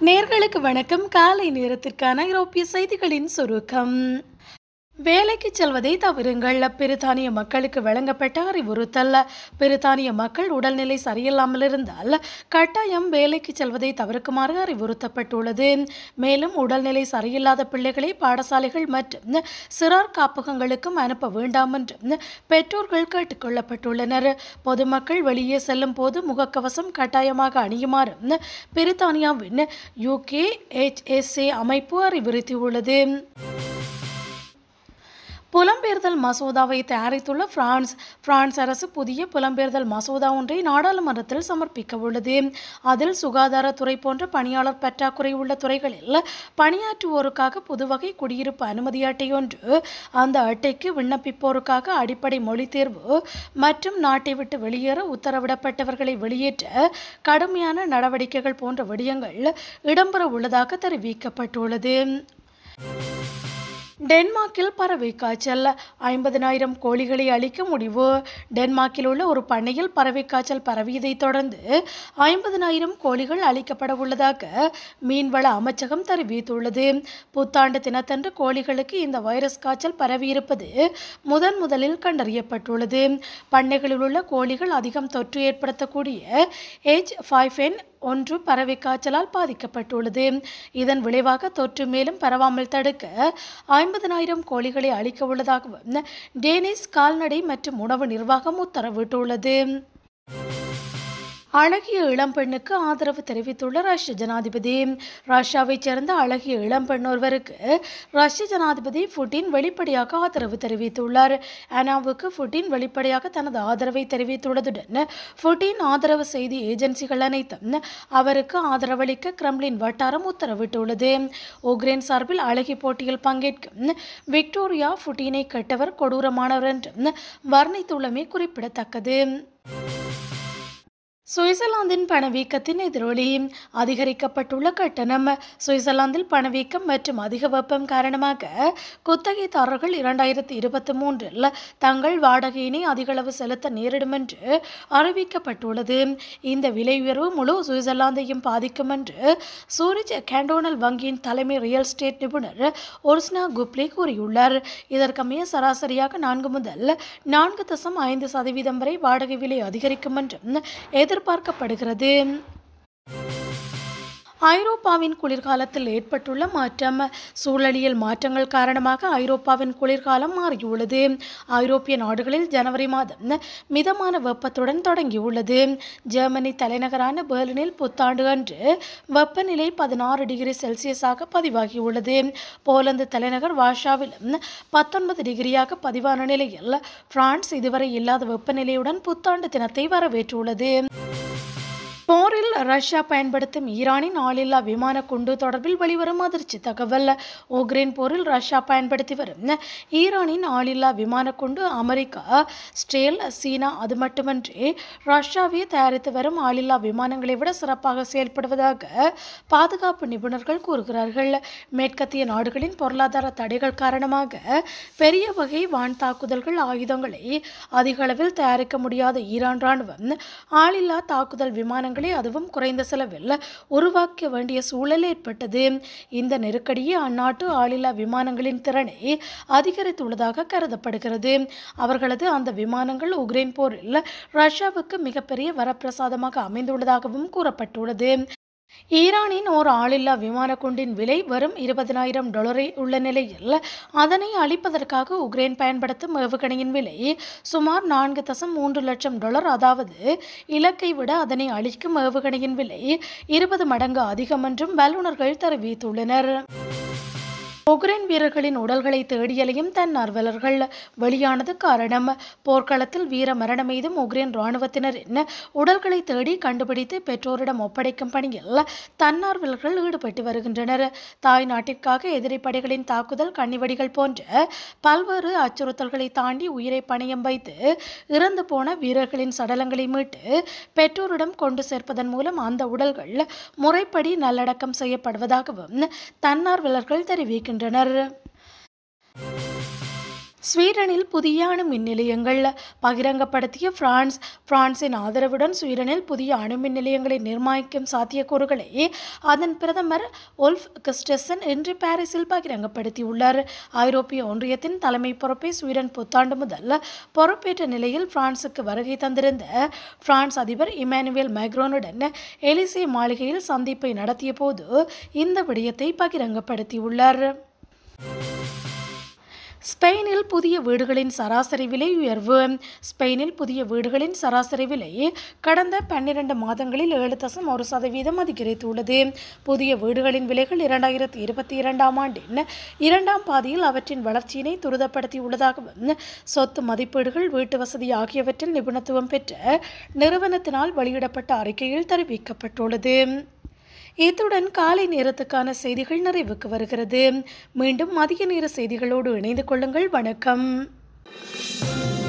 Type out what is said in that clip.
நேர்களுக்கு வணக்கம் காலை நேரத்திற்கான ஐரோப்பிய செய்திகளின் சுருக்கம் வேலைக்கு செல்வதை தவிருங்கள் பிரித்தானிய மக்களுக்கு வழங்கப்பட்ட அறிவுறுத்தல் பிரித்தானிய மக்கள் உடல்நிலை சரியில்லாமல் இருந்தால் கட்டாயம் வேலைக்கு செல்வதை தவிர்க்குமாறு அறிவுறுத்தப்பட்டுள்ளது மேலும் உடல்நிலை சரியில்லாத பிள்ளைகளை பாடசாலைகள் மற்றும் சிறார் காப்பகங்களுக்கும் அனுப்ப வேண்டாம் என்று பெற்றோர்கள் கேட்டுக்கொள்ளப்பட்டுள்ளனர் பொதுமக்கள் வெளியே செல்லும் போது முகக்கவசம் கட்டாயமாக அணியுமாறு பிரித்தானியாவின் யூகே ஹெச்எஸ்ஏ அமைப்பு அறிவுறுத்தியுள்ளது புலம்பெயர்தல் மசோதாவை தயாரித்துள்ள பிரான்ஸ் பிரான்ஸ் அரசு புதிய புலம்பெயர்தல் மசோதா ஒன்றை நாடாளுமன்றத்தில் சமர்ப்பிக்க உள்ளது அதில் சுகாதாரத்துறை போன்ற பணியாளர் பற்றாக்குறை உள்ள துறைகளில் பணியாற்றுவோருக்காக புதுவகை குடியிருப்பு அனுமதி அட்டை ஒன்று அந்த அட்டைக்கு விண்ணப்பிப்போருக்காக அடிப்படை மொழி தேர்வு மற்றும் நாட்டை விட்டு வெளியேற உத்தரவிடப்பட்டவர்களை வெளியேற்ற கடுமையான நடவடிக்கைகள் போன்ற விடயங்கள் இடம்பெற உள்ளதாக தெரிவிக்கப்பட்டுள்ளது டென்மார்க்கில் பறவை காய்ச்சல் ஐம்பதினாயிரம் கோழிகளை அழிக்க முடிவு டென்மார்க்கில் உள்ள ஒரு பண்ணையில் பறவை காய்ச்சல் பரவியதைத் தொடர்ந்து ஐம்பதினாயிரம் கோழிகள் அழிக்கப்பட உள்ளதாக மீன்வள அமைச்சகம் தெரிவித்துள்ளது புத்தாண்டு தினத்தன்று கோழிகளுக்கு இந்த வைரஸ் காய்ச்சல் பரவியிருப்பது முதன் முதலில் கண்டறியப்பட்டுள்ளது பண்ணைகளில் உள்ள கோழிகள் அதிகம் தொற்று ஏற்படுத்தக்கூடிய ஏச் ஃபைவ் என் ஒன்று பறவை காய்ச்சலால் பாதிக்கப்பட்டுள்ளது இதன் விளைவாக தொற்று மேலும் பரவாமல் தடுக்க ஐம்பதனாயிரம் கோழிகளை அளிக்க உள்ளதாகவும் டேனிஸ் கால்நடை மற்றும் உணவு நிர்வாகம் உத்தரவிட்டுள்ளது அழகிய இளம்பெண்ணுக்கு ஆதரவு தெரிவித்துள்ள ரஷ்ய ஜனாதிபதி ரஷ்யாவைச் சேர்ந்த அழகிய இளம்பெண் ஒருவருக்கு ரஷ்ய ஜனாதிபதி புட்டின் வெளிப்படையாக ஆதரவு தெரிவித்துள்ளார் அனாவுக்கு புட்டின் வெளிப்படையாக தனது ஆதரவை தெரிவித்துள்ளதுடன் புட்டின் ஆதரவு செய்தி ஏஜென்சிகள் அனைத்தும் அவருக்கு ஆதரவளிக்க கிரெம்லின் வட்டாரம் உத்தரவிட்டுள்ளது உக்ரைன் சார்பில் அழகி போட்டியில் பங்கேற்கும் விக்டோரியா புட்டினை கெட்டவர் கொடூரமானவர் என்றும் வர்ணித்துள்ளமை குறிப்பிடத்தக்கது சுவிட்சர்லாந்தின் பணவீக்கத்தின் எதிரொலி அதிகரிக்கப்பட்டுள்ள கட்டணம் சுவிட்சர்லாந்தில் பணவீக்கம் மற்றும் அதிக வெப்பம் காரணமாக குத்தகைதாரர்கள் இரண்டாயிரத்தி இருபத்தி மூன்றில் தங்கள் வாடகையினை அதிகளவு செலுத்த நேரிடும் என்று அறிவிக்கப்பட்டுள்ளது இந்த விலை உயர்வு முழு சுவிட்சர்லாந்தையும் பாதிக்கும் என்று சூரிச் கேண்டோனல் வங்கியின் தலைமை ரியல் எஸ்டேட் நிபுணர் ஒர்ஸ்னா குப்லி கூறியுள்ளார் இதற்கமைய சராசரியாக நான்கு முதல் நான்கு தசம் ஐந்து சதவீதம் வரை வாடகை விலை அதிகரிக்கும் என்றும் எதிர் எதிர்பார்க்கப்படுகிறது ஐரோப்பாவின் குளிர்காலத்தில் ஏற்பட்டுள்ள மாற்றம் சூழலியல் மாற்றங்கள் காரணமாக ஐரோப்பாவின் குளிர்காலம் மாறியுள்ளது ஐரோப்பிய நாடுகளில் ஜனவரி மாதம் மிதமான வெப்பத்துடன் தொடங்கியுள்ளது ஜெர்மனி தலைநகரான பெர்லினில் புத்தாண்டு அன்று வெப்பநிலை பதினாறு டிகிரி செல்சியஸாக பதிவாகியுள்ளது போலந்து தலைநகர் வாஷாவிலும் பத்தொன்பது டிகிரியாக பதிவான நிலையில் பிரான்ஸ் இதுவரை இல்லாத வெப்பநிலையுடன் புத்தாண்டு தினத்தை வரவேற்றுள்ளது போரில் ரஷ்யா பயன்படுத்தும் ஈரானின் ஆளில்லா விமான குண்டு தொடர்பில் வெளிவரும் அதிர்ச்சி தகவல் உக்ரைன் போரில் ரஷ்யா பயன்படுத்தி வரும் ஈரானின் ஆளில்லா விமான குண்டு அமெரிக்கா ஸ்டேல் சீனா அது மட்டுமன்றி ரஷ்யாவே தயாரித்து வரும் ஆளில்லா விமானங்களை விட சிறப்பாக செயல்படுவதாக பாதுகாப்பு நிபுணர்கள் கூறுகிறார்கள் மேற்கத்திய நாடுகளின் பொருளாதார தடைகள் காரணமாக பெரிய வகை வான் தாக்குதல்கள் ஆயுதங்களை அதிக அளவில் தயாரிக்க முடியாத ஈரான் ராணுவம் ஆளில்லா தாக்குதல் விமானங்கள் விமானங்களை அதுவும் குறைந்த செலவில் உருவாக்க வேண்டிய சூழல் ஏற்பட்டது இந்த நெருக்கடியே அந்நாட்டு ஆளில்லா விமானங்களின் திறனை அதிகரித்துள்ளதாக கருதப்படுகிறது அவர்களது அந்த விமானங்கள் உக்ரைன் போரில் ரஷ்யாவுக்கு மிகப்பெரிய வரப்பிரசாதமாக அமைந்துள்ளதாகவும் கூறப்பட்டுள்ளது ஈரானின் ஓர் ஆளில்லா விமான குண்டின் விலை வரும் இருபதனாயிரம் டாலரை உள்ள நிலையில் அதனை அளிப்பதற்காக உக்ரைன் பயன்படுத்தும் ஏவுகணையின் விலை சுமார் நான்கு தசம் மூன்று லட்சம் டாலர் அதாவது இலக்கை விட அதனை அளிக்கும் ஏவுகணையின் விலை இருபது மடங்கு அதிகம் என்றும் வல்லுநர்கள் தெரிவித்துள்ளனர் உக்ரைன் வீரர்களின் உடல்களை தேடியலையும் தன்னார்வலர்கள் வெளியானது காரணம் போர்க்களத்தில் வீர மரணம் எய்தும் உக்ரைன் இராணுவத்தினரின் உடல்களை தேடி கண்டுபிடித்து பெற்றோரிடம் ஒப்படைக்கும் பணியில் தன்னார்வலர்கள் ஈடுபட்டு வருகின்றனர் தாய் நாட்டிற்காக எதிரி படைகளின் தாக்குதல் கண்ணிவடிகள் போன்ற பல்வேறு அச்சுறுத்தல்களை தாண்டி உயிரை பணியம் வைத்து இறந்து போன வீரர்களின் சடலங்களை மீட்டு பெற்றோரிடம் கொண்டு சேர்ப்பதன் மூலம் அந்த உடல்கள் முறைப்படி நல்லடக்கம் செய்யப்படுவதாகவும் தன்னார்வலர்கள் தெரிவிக்கின்றனர் ஸ்வீடனில் புதிய அணு மின் நிலையங்கள் பகிரங்கப்படுத்திய பிரான்ஸ் பிரான்சின் ஆதரவுடன் ஸ்வீடனில் புதிய அணு மின் நிலையங்களை நிர்மாணிக்கும் சாத்தியக்கூறுகளை அதன் பிரதமர் ஒல்ஃப் கிறிஸ்டசன் இன்று பாரிஸில் பகிரங்கப்படுத்தியுள்ளார் ஐரோப்பிய ஒன்றியத்தின் தலைமை பொறுப்பை ஸ்வீடன் புத்தாண்டு முதல் பொறுப்பேற்ற நிலையில் பிரான்சுக்கு வருகை தந்திருந்த பிரான்ஸ் அதிபர் இமானுவேல் மேக்ரோனுடன் எலிசே மாளிகையில் சந்திப்பை நடத்திய போது இந்த விடயத்தை பகிரங்கப்படுத்தியுள்ளார் ஸ்பெயினில் புதிய வீடுகளின் சராசரி விலை உயர்வு ஸ்பெயினில் புதிய வீடுகளின் சராசரி விலை கடந்த பன்னிரண்டு மாதங்களில் ஏழு தசம் ஒரு சதவீதம் அதிகரித்துள்ளது புதிய வீடுகளின் விலைகள் இரண்டாயிரத்தி இருபத்தி இரண்டாம் ஆண்டின் இரண்டாம் பாதியில் அவற்றின் வளர்ச்சியினை துரிதப்படுத்தியுள்ளதாகவும் சொத்து மதிப்பீடுகள் வீட்டு வசதி ஆகியவற்றில் நிபுணத்துவம் பெற்ற நிறுவனத்தினால் வெளியிடப்பட்ட அறிக்கையில் தெரிவிக்கப்பட்டுள்ளது இத்துடன் காலை நேரத்துக்கான செய்திகள் நிறைவுக்கு வருகிறது மீண்டும் மதிய நேர செய்திகளோடு இணைந்து கொள்ளுங்கள் வணக்கம்